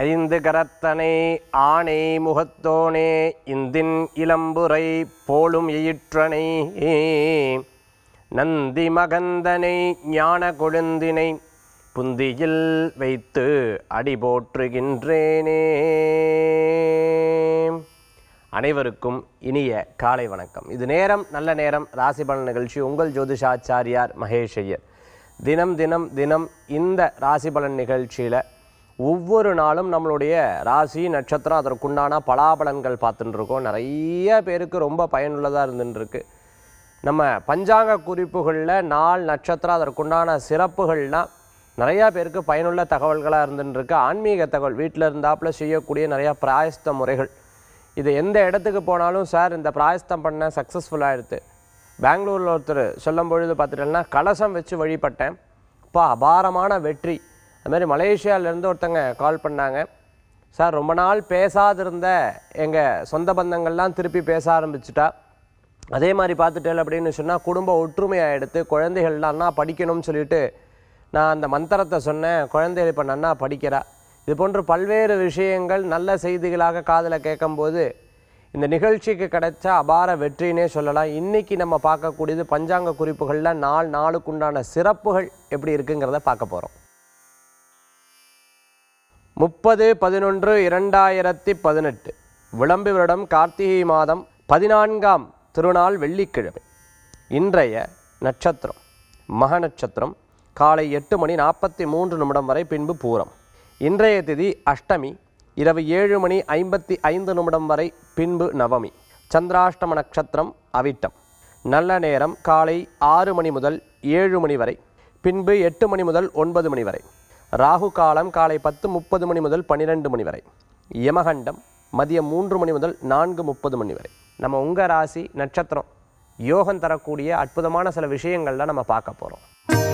ஐந்து கரத்தனை ஆணை முகத்தோனே இந்தின் இளம்புரை போலும் எயிற்றனை நந்தி மகந்தனை ஞான கொழுந்தினை புந்தியில் வைத்து அடி போற்றுகின்றேனே அனைவருக்கும் இனிய காலை வணக்கம் இது நேரம் நல்ல நேரம் ராசி பலன் நிகழ்ச்சி உங்கள் ஜோதிஷாச்சாரியார் மகேஷ் ஐயர் தினம் தினம் தினம் இந்த ராசி பலன் நிகழ்ச்சியில் ஒவ்வொரு நாளும் நம்மளுடைய ராசி நட்சத்திரம் அதற்குண்டான பலாபலன்கள் பார்த்துட்டு இருக்கோம் நிறைய பேருக்கு ரொம்ப பயனுள்ளதாக இருந்துருக்கு நம்ம பஞ்சாங்க குறிப்புகளில் நாள் நட்சத்திரம் அதற்குண்டான சிறப்புகள்லாம் நிறையா பேருக்கு பயனுள்ள தகவல்களாக இருந்துருக்கு ஆன்மீக தகவல் வீட்டில் இருந்தாப்புல செய்யக்கூடிய நிறையா பிராயஸ்த முறைகள் இது எந்த இடத்துக்கு போனாலும் சார் இந்த பிராயஸ்தம் பண்ண சக்ஸஸ்ஃபுல்லாக எடுத்து பெங்களூரில் ஒருத்தர் சொல்லும் பொழுது பார்த்துட்டேன்னா கலசம் வச்சு வழிபட்டேன் அப்பா அபாரமான வெற்றி அதுமாதிரி மலேசியாவிலேருந்து ஒருத்தங்க கால் பண்ணாங்க சார் ரொம்ப நாள் பேசாதிருந்த எங்கள் சொந்த பந்தங்கள்லாம் திருப்பி பேச ஆரம்பிச்சிட்டா அதே மாதிரி பார்த்துட்டேன் அப்படின்னு சொன்னால் குடும்ப ஒற்றுமையாக எடுத்து குழந்தைகள்லாம் அண்ணா படிக்கணும்னு சொல்லிட்டு நான் அந்த மந்திரத்தை சொன்னேன் குழந்தைகள் இப்போ நன்னா படிக்கிறா இது போன்ற பல்வேறு விஷயங்கள் நல்ல செய்திகளாக காதில் கேட்கும்போது இந்த நிகழ்ச்சிக்கு கிடைச்ச அபார வெற்றினே சொல்லலாம் இன்றைக்கி நம்ம பார்க்கக்கூடியது பஞ்சாங்க குறிப்புகளில் நாள் நாளுக்குண்டான சிறப்புகள் எப்படி இருக்குங்கிறத பார்க்க போகிறோம் முப்பது பதினொன்று இரண்டாயிரத்தி பதினெட்டு விளம்பி வருடம் கார்த்திகை மாதம் பதினான்காம் திருநாள் வெள்ளிக்கிழமை இன்றைய நட்சத்திரம் மக நட்சத்திரம் காலை எட்டு மணி நாற்பத்தி மூன்று நிமிடம் வரை பின்பு பூரம் இன்றைய திதி அஷ்டமி இரவு ஏழு மணி ஐம்பத்தி ஐந்து நிமிடம் வரை பின்பு நவமி சந்திராஷ்டம நட்சத்திரம் அவிட்டம் நல்ல நேரம் காலை ஆறு மணி முதல் ஏழு மணி வரை பின்பு எட்டு மணி முதல் ஒன்பது மணி வரை ராகு காலம் காலை பத்து முப்பது மணி முதல் பன்னிரெண்டு மணி வரை யமகண்டம் மதியம் மூன்று மணி முதல் நான்கு முப்பது மணி வரை நம்ம உங்கள் ராசி நட்சத்திரம் யோகம் தரக்கூடிய அற்புதமான சில விஷயங்கள்லாம் நம்ம பார்க்க போகிறோம்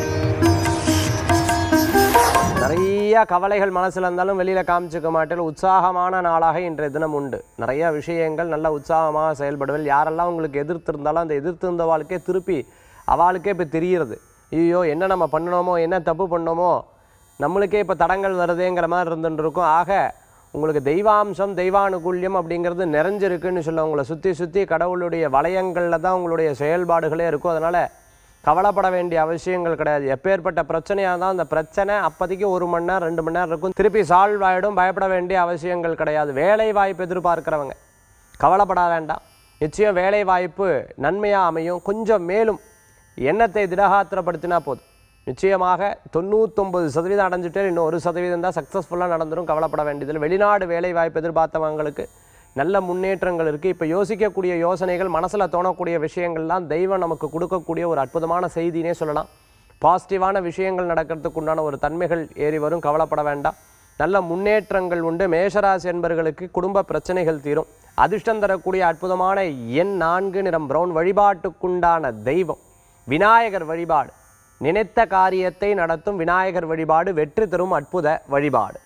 நிறைய கவலைகள் மனசில் இருந்தாலும் வெளியில் காமிச்சிக்க மாட்டேன் உற்சாகமான நாளாக இன்றைய தினம் உண்டு நிறைய விஷயங்கள் நல்ல உற்சாகமாக செயல்படுவல் யாரெல்லாம் உங்களுக்கு எதிர்த்து இருந்தாலும் அந்த எதிர்த்து இருந்த வாழ்க்கே திருப்பி அவளுக்கே இப்போ தெரிகிறது ஐயோ என்ன நம்ம பண்ணணுமோ என்ன தப்பு பண்ணோமோ நம்மளுக்கே இப்போ தடங்கள் வருதேங்கிற மாதிரி இருந்துட்டு இருக்கும் ஆக உங்களுக்கு தெய்வாம்சம் தெய்வானுகூல்யம் அப்படிங்கிறது நிறைஞ்சிருக்குன்னு சொல்ல உங்களை சுற்றி சுற்றி கடவுளுடைய வளையங்களில் தான் உங்களுடைய செயல்பாடுகளே இருக்கும் அதனால் கவலைப்பட வேண்டிய அவசியங்கள் கிடையாது எப்பேற்பட்ட பிரச்சனையாக இருந்தால் அந்த பிரச்சனை அப்போதைக்கு ஒரு மணி நேரம் ரெண்டு மணி நேரம் இருக்கும் திருப்பி சால்வ் ஆகிடும் பயப்பட வேண்டிய அவசியங்கள் கிடையாது வேலை வாய்ப்பு எதிர்பார்க்கிறவங்க கவலைப்பட வேண்டாம் நிச்சயம் வேலை வாய்ப்பு நன்மையாக அமையும் கொஞ்சம் மேலும் எண்ணத்தை திடகாத்திரப்படுத்தினா போதும் நிச்சயமாக தொண்ணூத்தொம்பது சதவீதம் அடைஞ்சிட்டே இன்னும் ஒரு சதவீதம் தான் சக்ஸஸ்ஃபுல்லாக நடந்துடும் கவலைப்பட வேண்டியதில்லை வெளிநாடு வேலை வாய்ப்பு எதிர்பார்த்தவங்களுக்கு நல்ல முன்னேற்றங்கள் இருக்குது இப்போ யோசிக்கக்கூடிய யோசனைகள் மனசில் தோணக்கூடிய விஷயங்கள்லாம் தெய்வம் நமக்கு கொடுக்கக்கூடிய ஒரு அற்புதமான செய்தினே சொல்லலாம் பாசிட்டிவான விஷயங்கள் நடக்கிறதுக்கு உண்டான ஒரு தன்மைகள் ஏறி வரும் கவலைப்பட வேண்டாம் நல்ல முன்னேற்றங்கள் உண்டு மேஷராசி என்பர்களுக்கு குடும்ப பிரச்சனைகள் தீரும் அதிர்ஷ்டம் தரக்கூடிய அற்புதமான எண் நான்கு நிறம் பிரவுன் வழிபாட்டுக்குண்டான தெய்வம் விநாயகர் வழிபாடு நினைத்த காரியத்தை நடத்தும் விநாயகர் வழிபாடு வெற்றி தரும் அற்புத வழிபாடு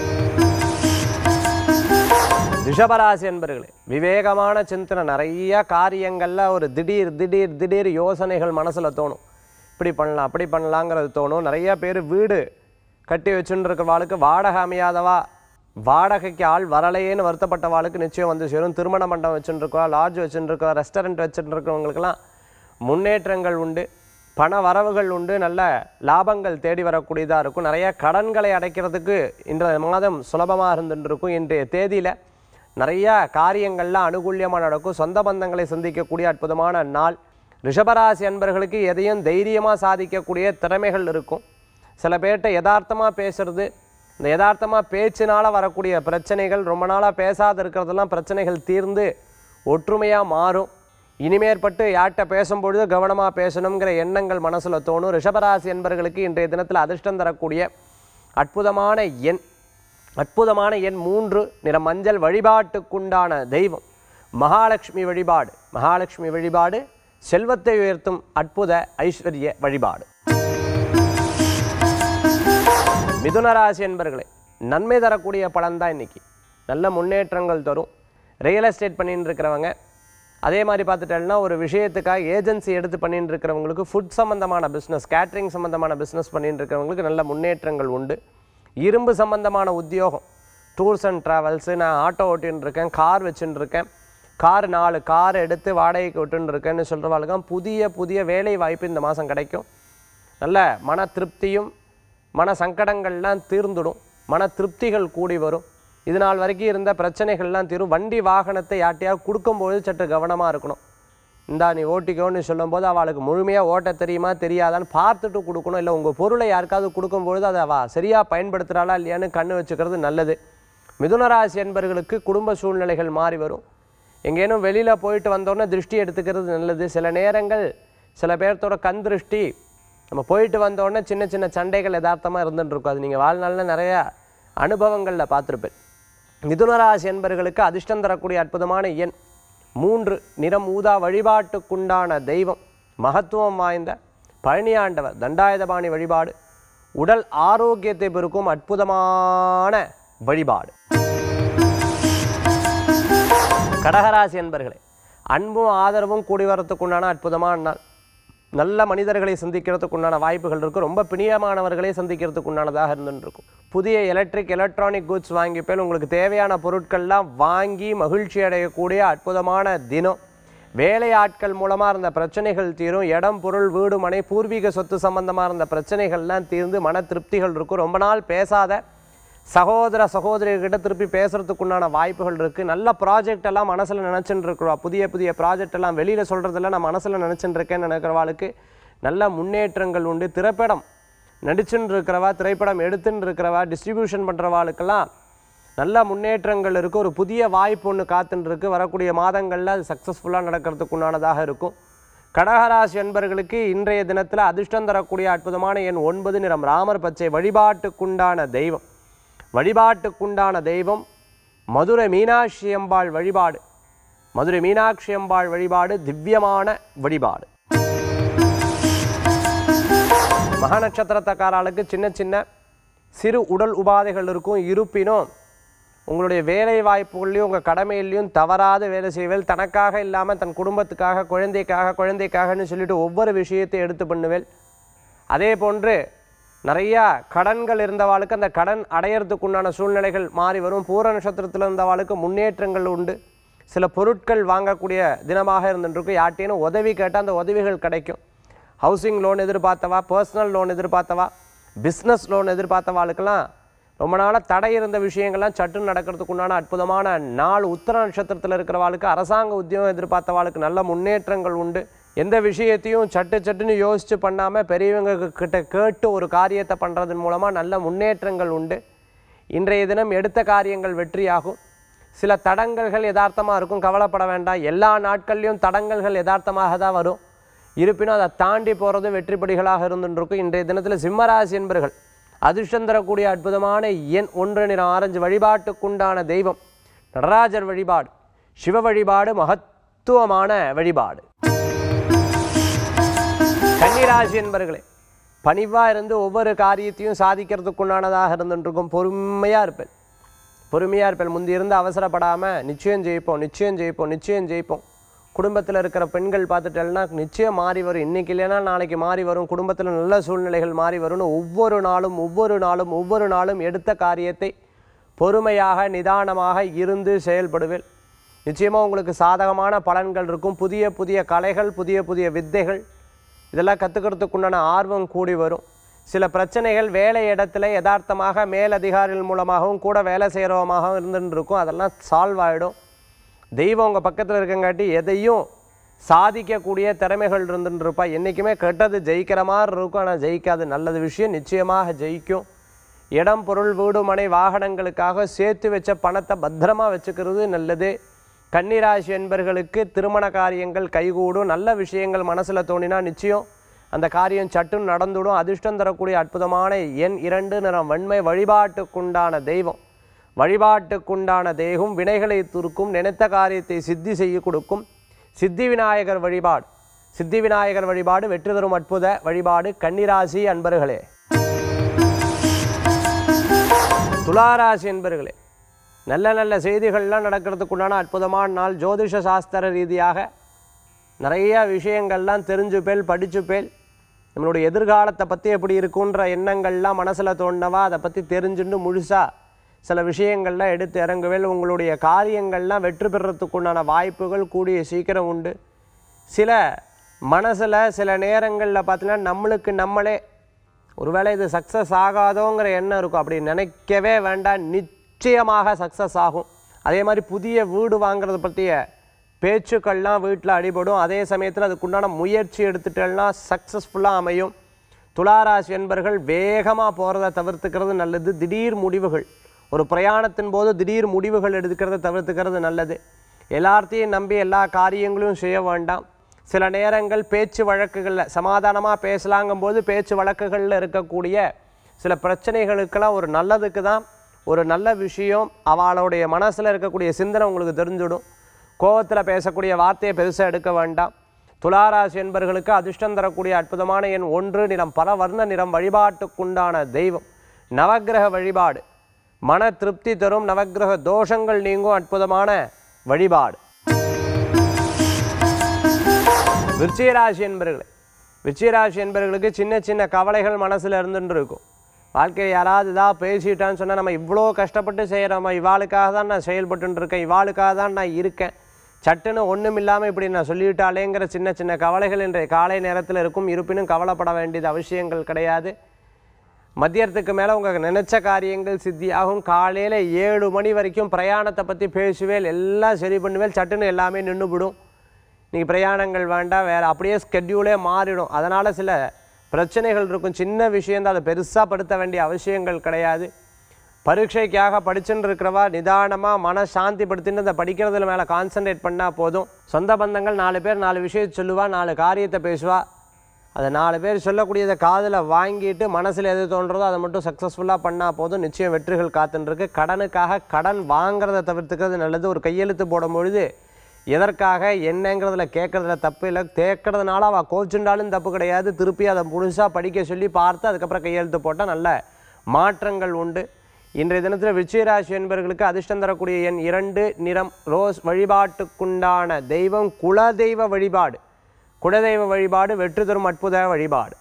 ரிஷபராசி என்பர்களே விவேகமான சிந்தனை நிறைய காரியங்களில் ஒரு திடீர் திடீர் திடீர் யோசனைகள் மனசில் தோணும் இப்படி பண்ணலாம் அப்படி பண்ணலாங்கிறது தோணும் நிறைய பேர் வீடு கட்டி வச்சுட்டு இருக்கிறவாளுக்கு வாடகை அமையாதவா வாடகைக்கு ஆள் வரலையேன்னு வருத்தப்பட்ட வாளுக்கு நிச்சயம் வந்து சேரும் திருமண மண்டபம் வச்சுட்டு இருக்கோம் லாட்ஜ் வச்சுட்டு இருக்கோம் ரெஸ்டாரண்ட் வச்சுட்டு இருக்கிறவங்களுக்கெல்லாம் முன்னேற்றங்கள் உண்டு பண வரவுகள் உண்டு நல்ல லாபங்கள் தேடி வரக்கூடியதாக இருக்கும் நிறைய கடன்களை அடைக்கிறதுக்கு இன்றைய மாதம் சுலபமாக இருந்துட்டு இருக்கும் இன்றைய தேதியில் நிறைய காரியங்கள்லாம் அனுகூல்யமாக நடக்கும் சொந்த பந்தங்களை சந்திக்கக்கூடிய அற்புதமான நாள் ரிஷபராசி அன்பர்களுக்கு எதையும் தைரியமாக சாதிக்கக்கூடிய திறமைகள் இருக்கும் சில பேர்கிட்ட யதார்த்தமாக பேசுறது இந்த யதார்த்தமாக பேச்சினால் வரக்கூடிய பிரச்சனைகள் ரொம்ப நாளாக பேசாத இருக்கிறதெல்லாம் பிரச்சனைகள் தீர்ந்து ஒற்றுமையாக மாறும் இனிமேற்பட்டு யார்கிட்ட பேசும்பொழுது கவனமாக பேசணுங்கிற எண்ணங்கள் மனசில் தோணும் ரிஷபராசி என்பர்களுக்கு இன்றைய தினத்தில் அதிர்ஷ்டம் தரக்கூடிய அற்புதமான எண் அற்புதமான எண் மூன்று நிற மஞ்சள் வழிபாட்டுக்குண்டான தெய்வம் மகாலட்சுமி வழிபாடு மகாலட்சுமி வழிபாடு செல்வத்தை உயர்த்தும் அற்புத ஐஸ்வர்ய வழிபாடு மிதுனராசி என்பர்களே நன்மை தரக்கூடிய பலன் தான் இன்னைக்கு நல்ல முன்னேற்றங்கள் தரும் ரியல் எஸ்டேட் பண்ணிட்டு இருக்கிறவங்க அதே மாதிரி பார்த்துட்டேன்னா ஒரு விஷயத்துக்காக ஏஜென்சி எடுத்து பண்ணிட்டு இருக்கிறவங்களுக்கு ஃபுட் சம்மந்தமான பிஸ்னஸ் கேட்ரிங் சம்மந்தமான பிஸ்னஸ் பண்ணிட்டு இருக்கிறவங்களுக்கு நல்ல முன்னேற்றங்கள் உண்டு இரும்பு சம்பந்தமான உத்தியோகம் டூர்ஸ் அண்ட் ட்ராவல்ஸு நான் ஆட்டோ ஓட்டின்னு இருக்கேன் கார் வச்சுன்னு இருக்கேன் கார் நாலு கார் எடுத்து வாடகைக்கு விட்டுன்னு இருக்கேன்னு சொல்கிறவாளுக்கும் புதிய புதிய வேலை வாய்ப்பு இந்த மாதம் கிடைக்கும் நல்ல மன திருப்தியும் மன சங்கடங்கள்லாம் தீர்ந்துடும் மன திருப்திகள் கூடி வரும் இது நாள் வரைக்கும் இருந்த பிரச்சனைகள்லாம் தீரும் வண்டி வாகனத்தை யார்ட்டையாவது கொடுக்கும்போது சற்று கவனமாக இருக்கணும் இந்தா நீ ஓட்டிக்கோன்னு சொல்லும்போது அவளுக்கு முழுமையாக ஓட்ட தெரியுமா தெரியாதான்னு பார்த்துட்டு கொடுக்கணும் இல்லை உங்கள் பொருளை யாருக்காவது கொடுக்கும்பொழுது அதை அவள் சரியாக பயன்படுத்துகிறாளா இல்லையான்னு கண்ணு வச்சுக்கிறது நல்லது மிதுனராசி என்பவர்களுக்கு குடும்ப சூழ்நிலைகள் மாறி வரும் எங்கேனும் வெளியில் போயிட்டு வந்தோன்னே திருஷ்டி எடுத்துக்கிறது நல்லது சில நேரங்கள் சில பேர்த்தோட கண் திருஷ்டி நம்ம போயிட்டு வந்தோடனே சின்ன சின்ன சண்டைகள் யதார்த்தமாக இருந்துட்டு இருக்கும் அது நீங்கள் வாழ்நாளில் நிறையா அனுபவங்களில் பார்த்துருப்பேன் மிதுனராசி என்பவர்களுக்கு அதிர்ஷ்டம் தரக்கூடிய அற்புதமான எண் மூன்று நிறம் ஊதா வழிபாட்டுக்குண்டான தெய்வம் மகத்துவம் வாய்ந்த பழனியாண்டவர் தண்டாயுதபாணி வழிபாடு உடல் ஆரோக்கியத்தை பெருக்கும் அற்புதமான வழிபாடு கடகராசி என்பர்களே அன்பும் ஆதரவும் கூடி வரத்துக்குண்டான அற்புதமான நாள் நல்ல மனிதர்களை சந்திக்கிறதுக்கு உண்டான வாய்ப்புகள் இருக்கும் ரொம்ப பிணியமானவர்களை சந்திக்கிறதுக்கு உண்டானதாக இருந்துட்டு இருக்கும் புதிய எலக்ட்ரிக் எலக்ட்ரானிக் குட்ஸ் வாங்கி போய் உங்களுக்கு தேவையான பொருட்கள்லாம் வாங்கி மகிழ்ச்சி அடையக்கூடிய அற்புதமான தினம் வேலை ஆட்கள் மூலமாக இருந்த பிரச்சனைகள் தீரும் இடம் பொருள் வீடு மனை பூர்வீக சொத்து சம்பந்தமாக இருந்த பிரச்சனைகள்லாம் தீர்ந்து மன திருப்திகள் இருக்கும் ரொம்ப நாள் பேசாத சகோதர சகோதரிகிட்ட திருப்பி பேசுறதுக்கு உண்டான வாய்ப்புகள் இருக்குது நல்ல ப்ராஜெக்ட் எல்லாம் மனசில் நினச்சிட்டு இருக்கிறோம் புதிய புதிய ப்ராஜெக்ட் எல்லாம் வெளியில் சொல்கிறதெல்லாம் நான் மனசில் நினச்சிட்டு இருக்கேன்னு நினைக்கிறவாளுக்கு நல்ல முன்னேற்றங்கள் உண்டு திரைப்படம் நடிச்சுன்னு இருக்கிறவா திரைப்படம் எடுத்துன்னு இருக்கிறவா டிஸ்ட்ரிபியூஷன் பண்ணுறவாளுக்கெல்லாம் நல்ல முன்னேற்றங்கள் இருக்குது ஒரு புதிய வாய்ப்பு ஒன்று காத்துன்னு இருக்கு வரக்கூடிய மாதங்களில் அது சக்ஸஸ்ஃபுல்லாக நடக்கிறதுக்கு உண்டானதாக இருக்கும் கடகராசி என்பர்களுக்கு இன்றைய தினத்தில் அதிர்ஷ்டம் தரக்கூடிய அற்புதமான எண் ஒன்பது நிறம் ராமர் பச்சை வழிபாட்டுக்குண்டான தெய்வம் வழிபாட்டுக்குண்டான தெய்வம் மதுரை மீனாட்சி அம்பாள் வழிபாடு மதுரை மீனாட்சி அம்பாள் வழிபாடு திவ்யமான வழிபாடு மக நட்சத்திரத்தக்காராளுக்கு சின்ன சின்ன சிறு உடல் உபாதைகள் இருக்கும் இருப்பினும் உங்களுடைய வேலை வாய்ப்புகள்லையும் உங்கள் கடமையிலையும் தவறாத வேலை செய்வேல் தனக்காக இல்லாமல் தன் குடும்பத்துக்காக குழந்தைக்காக குழந்தைக்காகன்னு சொல்லிட்டு ஒவ்வொரு விஷயத்தை எடுத்து பண்ணுவேல் அதே போன்று நிறையா கடன்கள் இருந்தவாளுக்கு அந்த கடன் அடையறதுக்கு உண்டான சூழ்நிலைகள் மாறி வரும் பூர நட்சத்திரத்தில் இருந்தவாளுக்கு முன்னேற்றங்கள் உண்டு சில பொருட்கள் வாங்கக்கூடிய தினமாக இருந்துருக்கும் யார்ட்டேனும் உதவி கேட்டால் அந்த உதவிகள் கிடைக்கும் ஹவுசிங் லோன் எதிர்பார்த்தவா பர்சனல் லோன் எதிர்பார்த்தவா பிஸ்னஸ் லோன் எதிர்பார்த்தவாளுக்கெல்லாம் ரொம்ப நாளாக தடை இருந்த விஷயங்கள்லாம் சட்டுன்னு நடக்கிறதுக்கு உண்டான அற்புதமான நாள் உத்தர நட்சத்திரத்தில் இருக்கிறவாளுக்கு அரசாங்க உத்தியோகம் எதிர்பார்த்தவாளுக்கு நல்ல முன்னேற்றங்கள் உண்டு எந்த விஷயத்தையும் சட்டு சட்டுன்னு யோசித்து பண்ணாமல் பெரியவங்க கிட்ட கேட்டு ஒரு காரியத்தை பண்ணுறதன் மூலமாக நல்ல முன்னேற்றங்கள் உண்டு இன்றைய தினம் எடுத்த காரியங்கள் வெற்றியாகும் சில தடங்கல்கள் யதார்த்தமாக இருக்கும் கவலைப்பட வேண்டாம் எல்லா நாட்கள்லையும் தடங்கல்கள் யதார்த்தமாக தான் வரும் இருப்பினும் அதை தாண்டி போகிறது வெற்றிப்படிகளாக இருந்துருக்கும் இன்றைய தினத்தில் சிம்மராசி என்பர்கள் அதிர்ஷ்டம் தரக்கூடிய அற்புதமான எண் ஒன்று நிறம் ஆரஞ்சு வழிபாட்டுக்குண்டான தெய்வம் நடராஜர் வழிபாடு சிவ வழிபாடு மகத்துவமான வழிபாடு கன்னிராசி என்பர்களே பணிவாக இருந்து ஒவ்வொரு காரியத்தையும் சாதிக்கிறதுக்குண்டானதாக இருந்துருக்கும் பொறுமையாக இருப்பேன் பொறுமையாக இருப்பேன் முந்தி இருந்து அவசரப்படாமல் நிச்சயம் ஜெயிப்போம் நிச்சயம் ஜெயிப்போம் நிச்சயம் ஜெயிப்போம் குடும்பத்தில் இருக்கிற பெண்கள் பார்த்துட்டேன்னா நிச்சயம் மாறி வரும் இன்றைக்கி இல்லைன்னா நாளைக்கு மாறி வரும் குடும்பத்தில் நல்ல சூழ்நிலைகள் மாறி வரும்னு ஒவ்வொரு நாளும் ஒவ்வொரு நாளும் ஒவ்வொரு நாளும் எடுத்த காரியத்தை பொறுமையாக நிதானமாக இருந்து செயல்படுவேன் நிச்சயமாக உங்களுக்கு சாதகமான பலன்கள் இருக்கும் புதிய புதிய கலைகள் புதிய புதிய வித்தைகள் இதெல்லாம் கற்றுக்கிறதுக்குண்டான ஆர்வம் கூடி வரும் சில பிரச்சனைகள் வேலை இடத்துல யதார்த்தமாக மேலதிகாரிகள் மூலமாகவும் கூட வேலை செய்கிறவமாகவும் இருந்துட்டு இருக்கும் அதெல்லாம் சால்வ் ஆகிடும் தெய்வம் உங்கள் பக்கத்தில் இருக்கங்காட்டி எதையும் சாதிக்கக்கூடிய திறமைகள் இருந்துட்டு இருப்பா என்றைக்குமே கெட்டது ஜெயிக்கிற மாதிரி இருக்கும் ஆனால் ஜெயிக்காது நல்லது விஷயம் நிச்சயமாக ஜெயிக்கும் இடம் பொருள் வீடு மனை வாகனங்களுக்காக சேர்த்து வச்ச பணத்தை பத்திரமா வச்சுக்கிறது நல்லது கன்னிராசி என்பர்களுக்கு திருமண காரியங்கள் கைகூடும் நல்ல விஷயங்கள் மனசில் தோணினா நிச்சயம் அந்த காரியம் சட்டுன்னு நடந்துடும் அதிர்ஷ்டம் தரக்கூடிய அற்புதமான எண் இரண்டு நிறம் வன்மை வழிபாட்டுக்குண்டான தெய்வம் வழிபாட்டுக்குண்டான தெய்வம் வினைகளை துருக்கும் நினைத்த காரியத்தை சித்தி செய்ய கொடுக்கும் சித்தி விநாயகர் வழிபாடு சித்தி விநாயகர் வழிபாடு வெற்றி தரும் அற்புத வழிபாடு கன்னிராசி அன்பர்களே துளாராசி என்பர்களே நல்ல நல்ல செய்திகள்லாம் நடக்கிறதுக்குண்டான அற்புதமான நாள் ஜோதிஷ சாஸ்திர ரீதியாக நிறைய விஷயங்கள்லாம் தெரிஞ்சுப்பேல் படிச்சுப்பேல் நம்மளுடைய எதிர்காலத்தை பற்றி எப்படி இருக்குன்ற எண்ணங்கள்லாம் மனசில் தோணுனவா அதை பற்றி தெரிஞ்சுட்டு முழுசாக சில விஷயங்கள்லாம் எடுத்து இறங்குவேல் உங்களுடைய காரியங்கள்லாம் வெற்றி பெறத்துக்குண்டான வாய்ப்புகள் கூடிய சீக்கிரம் உண்டு சில மனசில் சில நேரங்களில் பார்த்தீங்கன்னா நம்மளுக்கு நம்மளே ஒருவேளை இது சக்ஸஸ் ஆகாதோங்கிற எண்ணம் இருக்கும் அப்படி நினைக்கவே வேண்டாம் நிச்சயமாக சக்ஸஸ் ஆகும் அதே மாதிரி புதிய வீடு வாங்குறத பற்றிய பேச்சுக்கள்லாம் வீட்டில் அடிபடும் அதே சமயத்தில் அதுக்குண்டான முயற்சி எடுத்துட்டேன்னா சக்ஸஸ்ஃபுல்லாக அமையும் துளாராசி என்பர்கள் வேகமாக போகிறத தவிர்த்துக்கிறது நல்லது திடீர் முடிவுகள் ஒரு பிரயாணத்தின் போது திடீர் முடிவுகள் எடுத்துக்கிறத தவிர்த்துக்கிறது நல்லது எல்லாத்தையும் நம்பி எல்லா காரியங்களையும் செய்ய வேண்டாம் சில நேரங்கள் பேச்சு வழக்குகளில் சமாதானமாக பேசலாங்கும்போது பேச்சு வழக்குகளில் இருக்கக்கூடிய சில பிரச்சனைகளுக்கெல்லாம் ஒரு நல்லதுக்கு தான் ஒரு நல்ல விஷயம் அவளுடைய மனசில் இருக்கக்கூடிய சிந்தனை உங்களுக்கு தெரிஞ்சிடும் கோவத்தில் பேசக்கூடிய வார்த்தையை பெருசாக எடுக்க வேண்டாம் துளாராசி என்பர்களுக்கு அதிர்ஷ்டம் தரக்கூடிய அற்புதமான எண் ஒன்று நிறம் பல வர்ண நிறம் வழிபாட்டுக்குண்டான தெய்வம் நவக்கிரக வழிபாடு மன திருப்தி தரும் நவக்கிரக தோஷங்கள் நீங்கும் அற்புதமான வழிபாடு விருச்சிகராசி என்பர்களே விருச்சிகராசி என்பர்களுக்கு சின்ன சின்ன கவலைகள் மனசில் இருந்துட்டு இருக்கும் வாழ்க்கையில் யாராவது இதாக பேசிட்டான்னு சொன்னால் நம்ம இவ்வளோ கஷ்டப்பட்டு செய்கிறோம் இவாளுக்காக தான் நான் செயல்பட்டுன்னு இருக்கேன் இவாளுக்காக தான் நான் இருக்கேன் சட்டுன்னு ஒன்றும் இல்லாமல் இப்படி நான் சொல்லிவிட்டாலேங்கிற சின்ன சின்ன கவலைகள் இன்றைய காலை நேரத்தில் இருக்கும் இருப்பினும் கவலைப்பட வேண்டியது அவசியங்கள் கிடையாது மதியத்துக்கு மேலே உங்கள் நினச்ச காரியங்கள் சித்தியாகும் காலையில் ஏழு மணி வரைக்கும் பிரயாணத்தை பற்றி பேசுவேல் எல்லாம் சரி பண்ணுவேல் சட்டுன்னு எல்லாமே நின்றுவிடும் நீங்கள் பிரயாணங்கள் வேண்டாம் வேறு அப்படியே ஸ்கெட்யூலே மாறிடும் அதனால் சில பிரச்சனைகள் இருக்கும் சின்ன விஷயந்தான் அதை பெருசாக படுத்த வேண்டிய அவசியங்கள் கிடையாது பரீட்சைக்காக படிச்சுட்டு இருக்கிறவா நிதானமாக மன சாந்தி படுத்தின்னு அந்த படிக்கிறதுல மேலே கான்சன்ட்ரேட் பண்ணால் போதும் சொந்த பந்தங்கள் நாலு பேர் நாலு விஷயம் சொல்லுவா நாலு காரியத்தை பேசுவா அதை நாலு பேர் சொல்லக்கூடியதை காதில் வாங்கிட்டு மனசில் எது தோன்றதோ அதை மட்டும் சக்ஸஸ்ஃபுல்லாக பண்ணால் போதும் நிச்சயம் வெற்றிகள் காத்துருக்கு கடனுக்காக கடன் வாங்குறதை தவிர்த்துக்கிறது நல்லது ஒரு கையெழுத்து போடும் பொழுது எதற்காக என்னங்கிறதுல கேட்குறதுல தப்பு இல்லை கேட்கறதுனால அவள் கோச்சுண்டாலும் தப்பு கிடையாது திருப்பி அதை முழுசாக படிக்க சொல்லி பார்த்து அதுக்கப்புறம் கையெழுத்து போட்டால் நல்ல மாற்றங்கள் உண்டு இன்றைய தினத்தில் விஜயராசி என்பவர்களுக்கு அதிர்ஷ்டம் தரக்கூடிய எண் இரண்டு நிறம் ரோஸ் வழிபாட்டுக்குண்டான தெய்வம் குலதெய்வ வழிபாடு குலதெய்வ வழிபாடு வெற்றி தரும் அற்புத வழிபாடு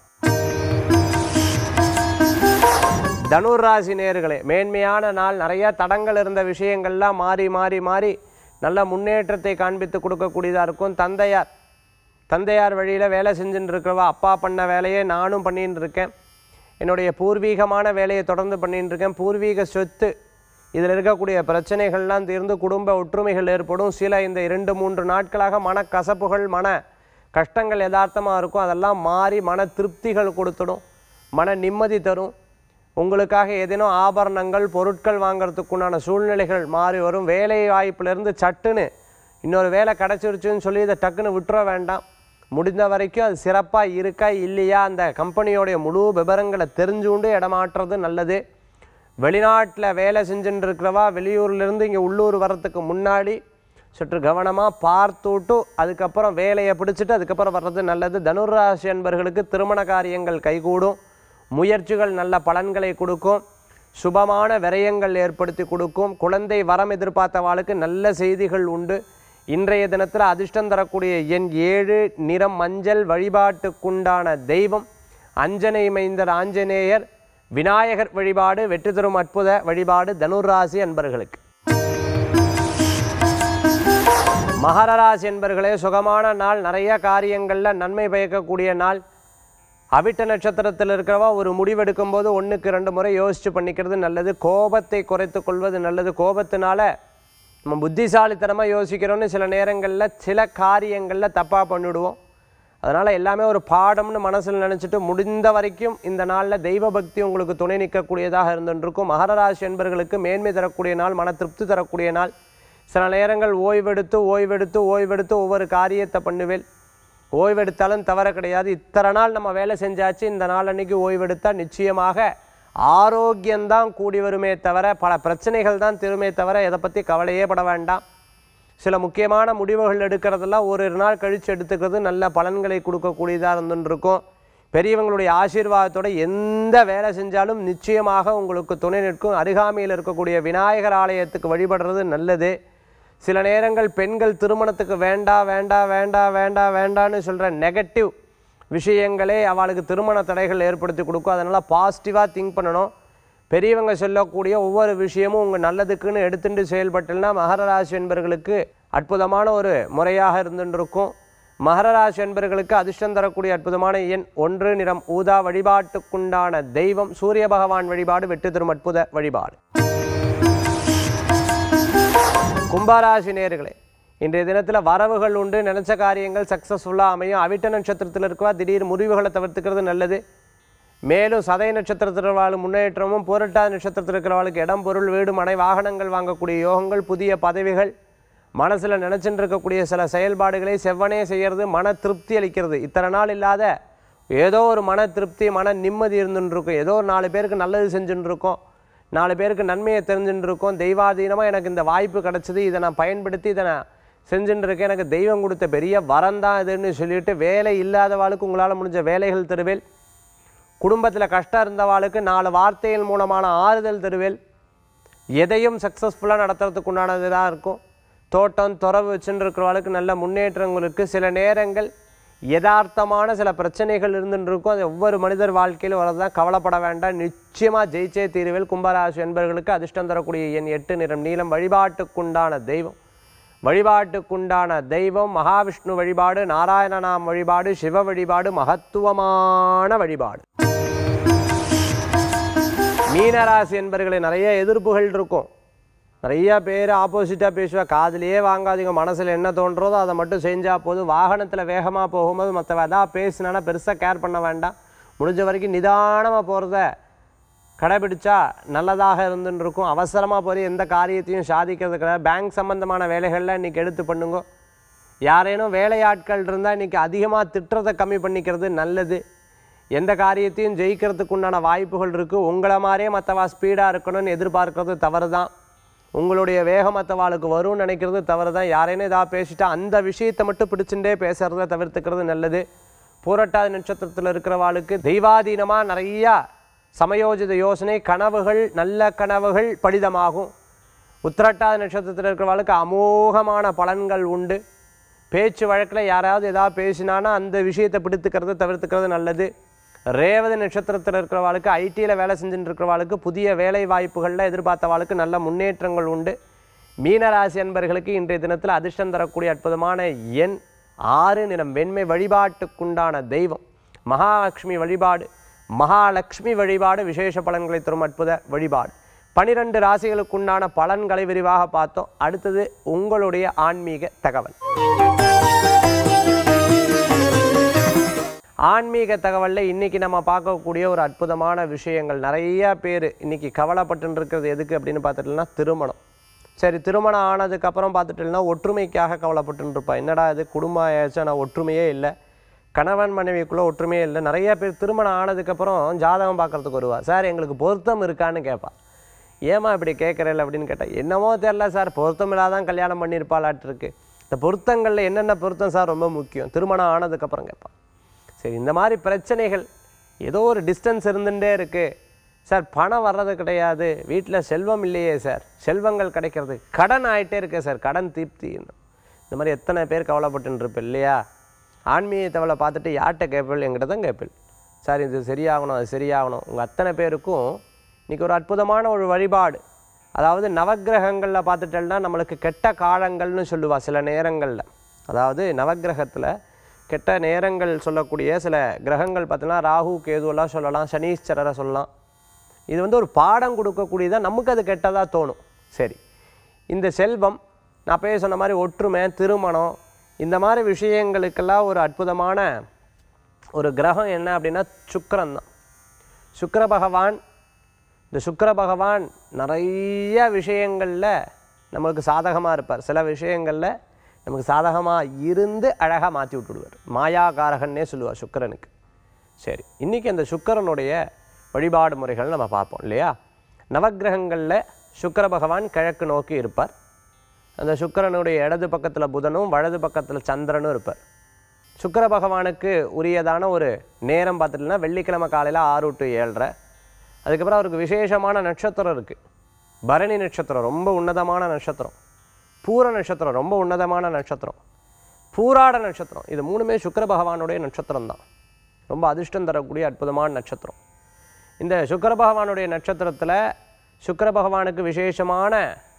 தனுர் ராசி நேர்களே மேன்மையான நாள் நிறைய தடங்கள் இருந்த விஷயங்கள்லாம் மாறி மாறி மாறி நல்ல முன்னேற்றத்தை காண்பித்து கொடுக்கக்கூடியதாக இருக்கும் தந்தையார் தந்தையார் வழியில் வேலை செஞ்சுட்டு இருக்கிறவா அப்பா பண்ண வேலையை நானும் பண்ணிட்டு இருக்கேன் என்னுடைய பூர்வீகமான வேலையை தொடர்ந்து பண்ணிட்டு இருக்கேன் பூர்வீக சொத்து இதில் இருக்கக்கூடிய பிரச்சனைகள்லாம் தீர்ந்து குடும்ப ஒற்றுமைகள் ஏற்படும் சில இந்த இரண்டு மூன்று நாட்களாக மனக்கசப்புகள் மன கஷ்டங்கள் யதார்த்தமாக இருக்கும் அதெல்லாம் மாறி மன திருப்திகள் கொடுத்துடும் மன நிம்மதி தரும் உங்களுக்காக ஏதேனும் ஆபரணங்கள் பொருட்கள் வாங்குறதுக்குண்டான சூழ்நிலைகள் மாறி வரும் வேலை வாய்ப்பிலிருந்து சட்டுன்னு இன்னொரு வேலை கிடச்சிருச்சுன்னு சொல்லி இதை டக்குன்னு விட்டுற வேண்டாம் முடிந்த வரைக்கும் அது சிறப்பாக இருக்கா இல்லையா அந்த கம்பெனியோடைய முழு விவரங்களை தெரிஞ்சுண்டு இடமாற்றுறது நல்லது வெளிநாட்டில் வேலை செஞ்சுட்டு இருக்கிறவா வெளியூர்லேருந்து இங்கே உள்ளூர் வரத்துக்கு முன்னாடி சற்று கவனமாக பார்த்துட்டு அதுக்கப்புறம் வேலையை பிடிச்சிட்டு அதுக்கப்புறம் வர்றது நல்லது தனுராசி என்பர்களுக்கு திருமண காரியங்கள் கைகூடும் முயற்சிகள் நல்ல பலன்களை கொடுக்கும் சுபமான விரயங்கள் ஏற்படுத்தி கொடுக்கும் குழந்தை வரம் எதிர்பார்த்தவாளுக்கு நல்ல செய்திகள் உண்டு இன்றைய தினத்தில் அதிர்ஷ்டம் தரக்கூடிய எண் ஏழு நிறம் மஞ்சள் வழிபாட்டுக்குண்டான தெய்வம் அஞ்சனை மைந்தர் ஆஞ்சநேயர் விநாயகர் வழிபாடு வெற்றி தரும் அற்புத வழிபாடு தனுராசி அன்பர்களுக்கு மகர ராசி என்பர்களே சுகமான நாள் நிறைய காரியங்களில் நன்மை பயக்கக்கூடிய நாள் அவிட்ட நட்சத்திரத்தில் இருக்கிறவா ஒரு முடிவெடுக்கும் போது ஒன்றுக்கு ரெண்டு முறை யோசித்து பண்ணிக்கிறது நல்லது கோபத்தை குறைத்து கொள்வது நல்லது கோபத்தினால நம்ம புத்திசாலித்தனமாக யோசிக்கிறோன்னு சில நேரங்களில் சில காரியங்களில் தப்பாக பண்ணிவிடுவோம் அதனால் எல்லாமே ஒரு பாடம்னு மனசில் நினச்சிட்டு முடிந்த வரைக்கும் இந்த நாளில் தெய்வ பக்தி உங்களுக்கு துணை நிற்கக்கூடியதாக இருந்துருக்கும் மகர ராசி என்பர்களுக்கு மேன்மை தரக்கூடிய நாள் மன திருப்தி தரக்கூடிய நாள் சில நேரங்கள் ஓய்வெடுத்து ஓய்வெடுத்து ஓய்வெடுத்து ஒவ்வொரு காரியத்தை பண்ணுவேன் ஓய்வெடுத்தாலும் தவற கிடையாது இத்தனை நாள் நம்ம வேலை செஞ்சாச்சு இந்த நாள் அன்னைக்கு ஓய்வெடுத்தால் நிச்சயமாக ஆரோக்கியம்தான் கூடி வருமே தவிர பல பிரச்சனைகள் தான் திருமே தவிர இதை பற்றி கவலையே பட வேண்டாம் சில முக்கியமான முடிவுகள் எடுக்கிறதெல்லாம் ஒரு ஒரு நாள் கழித்து எடுத்துக்கிறது நல்ல பலன்களை கொடுக்கக்கூடியதாக இருந்துன்னு இருக்கும் பெரியவங்களுடைய ஆசீர்வாதத்தோட எந்த வேலை செஞ்சாலும் நிச்சயமாக உங்களுக்கு துணை நிற்கும் அருகாமையில் இருக்கக்கூடிய விநாயகர் ஆலயத்துக்கு வழிபடுறது நல்லது சில நேரங்கள் பெண்கள் திருமணத்துக்கு வேண்டா வேண்டா வேண்டா வேண்டா வேண்டான்னு சொல்கிற நெகட்டிவ் விஷயங்களே அவளுக்கு திருமண தடைகள் ஏற்படுத்தி கொடுக்கும் அதனால் பாசிட்டிவாக திங்க் பண்ணணும் பெரியவங்க சொல்லக்கூடிய ஒவ்வொரு விஷயமும் உங்கள் நல்லதுக்குன்னு எடுத்துட்டு செயல்பட்டுனா மகர ராசி என்பர்களுக்கு அற்புதமான ஒரு முறையாக இருந்துருக்கும் மகர ராசி என்பர்களுக்கு அதிர்ஷ்டம் தரக்கூடிய அற்புதமான எண் ஒன்று நிறம் ஊதா வழிபாட்டுக்குண்டான தெய்வம் சூரிய பகவான் வழிபாடு வெற்றி தரும் அற்புத வழிபாடு கும்பராசி நேர்களே இன்றைய தினத்தில் வரவுகள் உண்டு நினைச்ச காரியங்கள் சக்ஸஸ்ஃபுல்லாக அமையும் அவிட்ட நட்சத்திரத்தில் இருக்கவா திடீர் முறிவுகளை தவிர்த்துக்கிறது நல்லது மேலும் சதய நட்சத்திரத்தில் இருக்கிறவாளுக்கு முன்னேற்றமும் பூரட்டாதி நட்சத்திரத்தில் இருக்கிறவாளுக்கு இடம் பொருள் வீடு மனை வாகனங்கள் வாங்கக்கூடிய யோகங்கள் புதிய பதவிகள் மனசில் நினச்சிட்டு இருக்கக்கூடிய சில செயல்பாடுகளை செவ்வனே செய்கிறது மன திருப்தி அளிக்கிறது இத்தனை நாள் இல்லாத ஏதோ ஒரு மன திருப்தி மன நிம்மதி இருந்துன்னு இருக்கும் ஏதோ ஒரு நாலு பேருக்கு நல்லது செஞ்சுட்டு இருக்கோம் நாலு பேருக்கு நன்மையை தெரிஞ்சுட்டு இருக்கோம் தெய்வாதீனமாக எனக்கு இந்த வாய்ப்பு கிடச்சிது இதை நான் பயன்படுத்தி இதை நான் செஞ்சுட்டு இருக்கேன் எனக்கு தெய்வம் கொடுத்த பெரிய வரம் தான் இதுன்னு சொல்லிட்டு வேலை இல்லாதவாளுக்கு உங்களால் முடிஞ்ச வேலைகள் தருவேல் குடும்பத்தில் கஷ்டம் இருந்தவாளுக்கு நாலு வார்த்தைகள் மூலமான ஆறுதல் தருவேல் எதையும் சக்ஸஸ்ஃபுல்லாக நடத்துறதுக்கு உண்டானதாக இருக்கும் தோட்டம் துறவு வச்சுட்டு இருக்கிறவாளுக்கு நல்ல முன்னேற்றங்களுக்கு சில நேரங்கள் யதார்த்தமான சில பிரச்சனைகள் இருந்துட்டு இருக்கும் அது ஒவ்வொரு மனிதர் வாழ்க்கையிலும் வரதான் கவலைப்பட வேண்டாம் நிச்சயமாக ஜெயிச்சே தீர்வில் கும்பராசி என்பவர்களுக்கு அதிர்ஷ்டம் தரக்கூடிய என் எட்டு நிறம் நீளம் வழிபாட்டுக்குண்டான தெய்வம் வழிபாட்டுக்குண்டான தெய்வம் மகாவிஷ்ணு வழிபாடு நாராயணநாம் வழிபாடு சிவ வழிபாடு மகத்துவமான வழிபாடு மீனராசி என்பர்களை நிறைய எதிர்ப்புகள் இருக்கும் நிறைய பேர் ஆப்போசிட்டாக பேசுவா காதுலயே வாங்காதீங்க மனசில் என்ன தோன்றதோ அதை மட்டும் செஞ்சால் போதும் வாகனத்தில் வேகமாக போகும்போது மற்ற எதாவது பேசினா பெருசாக கேர் பண்ண வேண்டாம் முடிஞ்ச வரைக்கும் நிதானமாக போகிறத கடைபிடிச்சா நல்லதாக இருந்துன்னு இருக்கும் அவசரமாக போய் எந்த காரியத்தையும் சாதிக்கிறது கிடையாது பேங்க் சம்பந்தமான வேலைகளில் இன்றைக்கி எடுத்து பண்ணுங்க யாரேனும் வேலையாட்கள் இருந்தால் இன்றைக்கி அதிகமாக திட்டுறதை கம்மி பண்ணிக்கிறது நல்லது எந்த காரியத்தையும் ஜெயிக்கிறதுக்கு உண்டான வாய்ப்புகள் இருக்குது உங்களை மாதிரியே மற்றவா ஸ்பீடாக இருக்கணும்னு எதிர்பார்க்கறது தவறு தான் உங்களுடைய வேகம் மற்றவாளுக்கு வரும்னு நினைக்கிறது தவறு தான் யாரேனும் ஏதாவது பேசிட்டா அந்த விஷயத்தை மட்டும் பிடிச்சுட்டே பேசுகிறத தவிர்த்துக்கிறது நல்லது பூரட்டாதி நட்சத்திரத்தில் இருக்கிறவாளுக்கு தெய்வாதீனமாக நிறையா சமயோஜித யோசனை கனவுகள் நல்ல கனவுகள் பலிதமாகும் உத்திரட்டாதி நட்சத்திரத்தில் இருக்கிறவாளுக்கு அமோகமான பலன்கள் உண்டு பேச்சு வழக்கில் யாராவது ஏதாவது பேசினானா அந்த விஷயத்தை பிடித்துக்கிறது தவிர்த்துக்கிறது நல்லது ரேவதி நட்சத்திரத்தில் இருக்கிறவாளுக்கு ஐடியில் வேலை செஞ்சுட்டு இருக்கிறவாளுக்கு புதிய வேலை வாய்ப்புகளில் எதிர்பார்த்தவாளுக்கு நல்ல முன்னேற்றங்கள் உண்டு மீனராசி அன்பர்களுக்கு இன்றைய தினத்தில் அதிர்ஷ்டம் தரக்கூடிய அற்புதமான எண் ஆறு நிறம் வெண்மை வழிபாட்டுக்குண்டான தெய்வம் மகாலட்சுமி வழிபாடு மகாலட்சுமி வழிபாடு விசேஷ பலன்களை தரும் அற்புத வழிபாடு பனிரெண்டு ராசிகளுக்குண்டான பலன்களை விரிவாக பார்த்தோம் அடுத்தது உங்களுடைய ஆன்மீக தகவல் ஆன்மீக தகவலில் இன்றைக்கி நம்ம பார்க்கக்கூடிய ஒரு அற்புதமான விஷயங்கள் நிறைய பேர் இன்றைக்கி கவலைப்பட்டு இருக்கிறது எதுக்கு அப்படின்னு பார்த்துட்டோம்னா திருமணம் சரி திருமணம் ஆனதுக்கப்புறம் பார்த்துட்டோம்னா ஒற்றுமைக்காக கவலைப்பட்டு இருப்பா என்னடா இது குடும்பம் ஆயாச்சு ஆனால் ஒற்றுமையே இல்லை கணவன் மனைவிக்குள்ளே ஒற்றுமையே இல்லை நிறைய பேர் திருமணம் ஆனதுக்கப்புறம் ஜாதகம் பார்க்கறதுக்கு வருவா சார் எங்களுக்கு பொருத்தம் இருக்கான்னு கேட்பா ஏமா இப்படி கேட்குறேன் அப்படின்னு கேட்டால் என்னமோ தெரில சார் பொருத்தம் இல்லாதான் கல்யாணம் பண்ணியிருப்பாளாட்டு இருக்கு இந்த பொருத்தங்களில் என்னென்ன பொருத்தம் சார் ரொம்ப முக்கியம் திருமணம் ஆனதுக்கப்புறம் கேட்பான் சரி இந்த மாதிரி பிரச்சனைகள் ஏதோ ஒரு டிஸ்டன்ஸ் இருந்துகிட்டே இருக்குது சார் பணம் வர்றது கிடையாது வீட்டில் செல்வம் இல்லையே சார் செல்வங்கள் கிடைக்கிறது கடன் ஆகிட்டே இருக்கு சார் கடன் தீப்தி இந்த மாதிரி எத்தனை பேர் கவலைப்பட்டுன்னு இருப்பேன் இல்லையா ஆன்மீக தவளை பார்த்துட்டு யார்கிட்ட கேட்பேன் என்கிட்ட தான் கேட்பேன் சார் இது சரியாகணும் அது சரியாகணும் உங்கள் அத்தனை பேருக்கும் இன்றைக்கி ஒரு அற்புதமான ஒரு வழிபாடு அதாவது நவக்கிரகங்களில் பார்த்துட்டோம்னா நம்மளுக்கு கெட்ட காலங்கள்னு சொல்லுவா சில நேரங்களில் அதாவது நவக்கிரகத்தில் கெட்ட நேரங்கள் சொல்லக்கூடிய சில கிரகங்கள் பார்த்தீங்கன்னா ராகு கேதுவெல்லாம் சொல்லலாம் சனீஸ்வரரை சொல்லலாம் இது வந்து ஒரு பாடம் கொடுக்கக்கூடியதாக நமக்கு அது கெட்டதாக தோணும் சரி இந்த செல்வம் நான் பேர் சொன்ன மாதிரி ஒற்றுமை திருமணம் இந்த மாதிரி விஷயங்களுக்கெல்லாம் ஒரு அற்புதமான ஒரு கிரகம் என்ன அப்படின்னா சுக்கிரன் தான் சுக்கிர பகவான் இந்த சுக்கிர பகவான் நிறைய விஷயங்களில் நம்மளுக்கு சாதகமாக இருப்பார் சில விஷயங்களில் நமக்கு சாதகமாக இருந்து அழகாக மாற்றி விட்டுடுவார் மாயாகாரகன்னே சொல்லுவார் சுக்கிரனுக்கு சரி இன்றைக்கி அந்த சுக்கிரனுடைய வழிபாடு முறைகள் நம்ம பார்ப்போம் இல்லையா நவக்கிரகங்களில் சுக்கிர பகவான் கிழக்கு நோக்கி இருப்பார் அந்த சுக்கிரனுடைய இடது பக்கத்தில் புதனும் வலது பக்கத்தில் சந்திரனும் இருப்பார் சுக்கிர பகவானுக்கு உரியதான ஒரு நேரம் பார்த்துட்டீங்கன்னா வெள்ளிக்கிழமை காலையில் ஆறு டு ஏழரை அதுக்கப்புறம் அவருக்கு விசேஷமான நட்சத்திரம் இருக்குது பரணி நட்சத்திரம் ரொம்ப உன்னதமான நட்சத்திரம் பூர நட்சத்திரம் ரொம்ப உன்னதமான நட்சத்திரம் பூராட நட்சத்திரம் இது மூணுமே சுக்கிர பகவானுடைய நட்சத்திரம் தான் ரொம்ப அதிர்ஷ்டம் தரக்கூடிய அற்புதமான நட்சத்திரம் இந்த சுக்கிர பகவானுடைய நட்சத்திரத்தில் சுக்கிர பகவானுக்கு விசேஷமான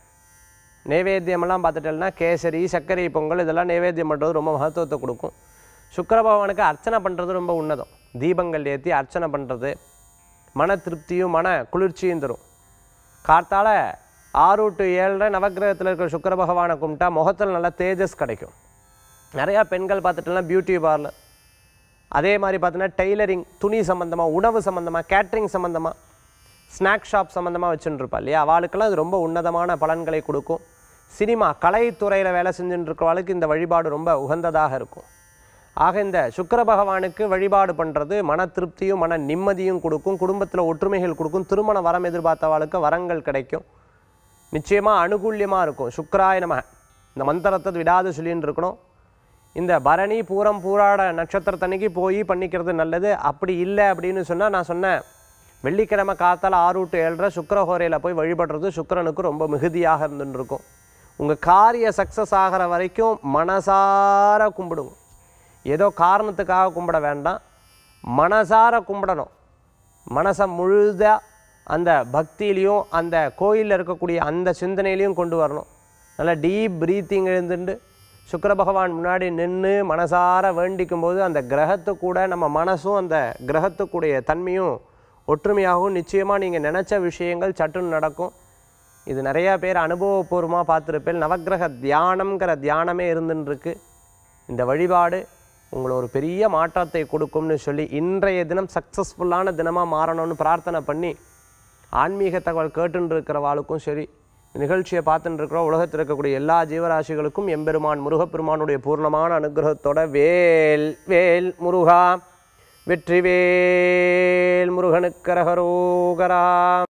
நைவேத்தியமெல்லாம் பார்த்துட்டேன்னா கேசரி சர்க்கரை பொங்கல் இதெல்லாம் நைவேத்தியம் பண்ணுறது ரொம்ப மகத்துவத்தை கொடுக்கும் சுக்கிர பகவானுக்கு அர்ச்சனை பண்ணுறது ரொம்ப உன்னதம் தீபங்கள் ஏற்றி அர்ச்சனை பண்ணுறது மன திருப்தியும் மன குளிர்ச்சியும் தரும் கார்த்தால ஆறு டு ஏழரை நவக்கிரகத்தில் இருக்கிற சுக்கிர பகவானை கும்பிட்டா முகத்தில் நல்ல தேஜஸ் கிடைக்கும் நிறையா பெண்கள் பார்த்துட்டோம்னா பியூட்டி பார்லர் அதே மாதிரி பார்த்தீங்கன்னா டெய்லரிங் துணி சம்மந்தமாக உணவு சம்மந்தமாக கேட்ரிங் சம்மந்தமாக ஸ்நாக் ஷாப் சம்மந்தமாக வச்சுட்டு இருப்பா இல்லையா அவளுக்கெல்லாம் இது ரொம்ப உன்னதமான பலன்களை கொடுக்கும் சினிமா கலைத்துறையில் வேலை செஞ்சுட்டு இருக்கிறவளுக்கு இந்த வழிபாடு ரொம்ப உகந்ததாக இருக்கும் ஆக இந்த சுக்கிர பகவானுக்கு வழிபாடு பண்ணுறது மன திருப்தியும் மன நிம்மதியும் கொடுக்கும் குடும்பத்தில் ஒற்றுமைகள் கொடுக்கும் திருமண வரம் எதிர்பார்த்தவாளுக்கு வரங்கள் கிடைக்கும் நிச்சயமாக அனுகூல்யமாக இருக்கும் சுக்கராய நம இந்த மந்திரத்தை விடாது சொல்லின்னு இருக்கணும் இந்த பரணி பூரம் பூராட நட்சத்திரத்தன்னைக்கு போய் பண்ணிக்கிறது நல்லது அப்படி இல்லை அப்படின்னு சொன்னால் நான் சொன்னேன் வெள்ளிக்கிழமை காத்தால ஆறு டு ஏழரை சுக்கரஹோரையில் போய் வழிபடுறது சுக்கிரனுக்கு ரொம்ப மிகுதியாக இருந்துன்னு இருக்கும் உங்கள் காரிய சக்ஸஸ் ஆகிற வரைக்கும் மனசார கும்பிடுங்க ஏதோ காரணத்துக்காக கும்பிட வேண்டாம் மனசார கும்பிடணும் மனசை முழுதா அந்த பக்தியிலையும் அந்த கோயிலில் இருக்கக்கூடிய அந்த சிந்தனையிலையும் கொண்டு வரணும் நல்லா டீப் ப்ரீத்திங் எழுந்துட்டு சுக்கிர பகவான் முன்னாடி நின்று மனசார வேண்டிக்கும் போது அந்த கிரகத்து கூட நம்ம மனசும் அந்த கிரகத்துக்குடைய தன்மையும் ஒற்றுமையாகவும் நிச்சயமாக நீங்கள் நினச்ச விஷயங்கள் சட்டுன்னு நடக்கும் இது நிறையா பேர் அனுபவபூர்வமாக பார்த்துருப்பேன் நவக்கிரக தியானம்ங்கிற தியானமே இருந்துன்னு இருக்கு இந்த வழிபாடு உங்களை ஒரு பெரிய மாற்றத்தை கொடுக்கும்னு சொல்லி இன்றைய தினம் சக்ஸஸ்ஃபுல்லான தினமாக மாறணும்னு பிரார்த்தனை பண்ணி ஆன்மீக தகவல் கேட்டுன்னு இருக்கிறவாளுக்கும் சரி இந்த நிகழ்ச்சியை பார்த்துட்டு இருக்கிற உலகத்தில் இருக்கக்கூடிய எல்லா ஜீவராசிகளுக்கும் எம்பெருமான் முருகப்பெருமானுடைய பூர்ணமான அனுகிரகத்தோட வேல் வேல் முருகா வெற்றிவேல் முருகனுக்கரகரோகரா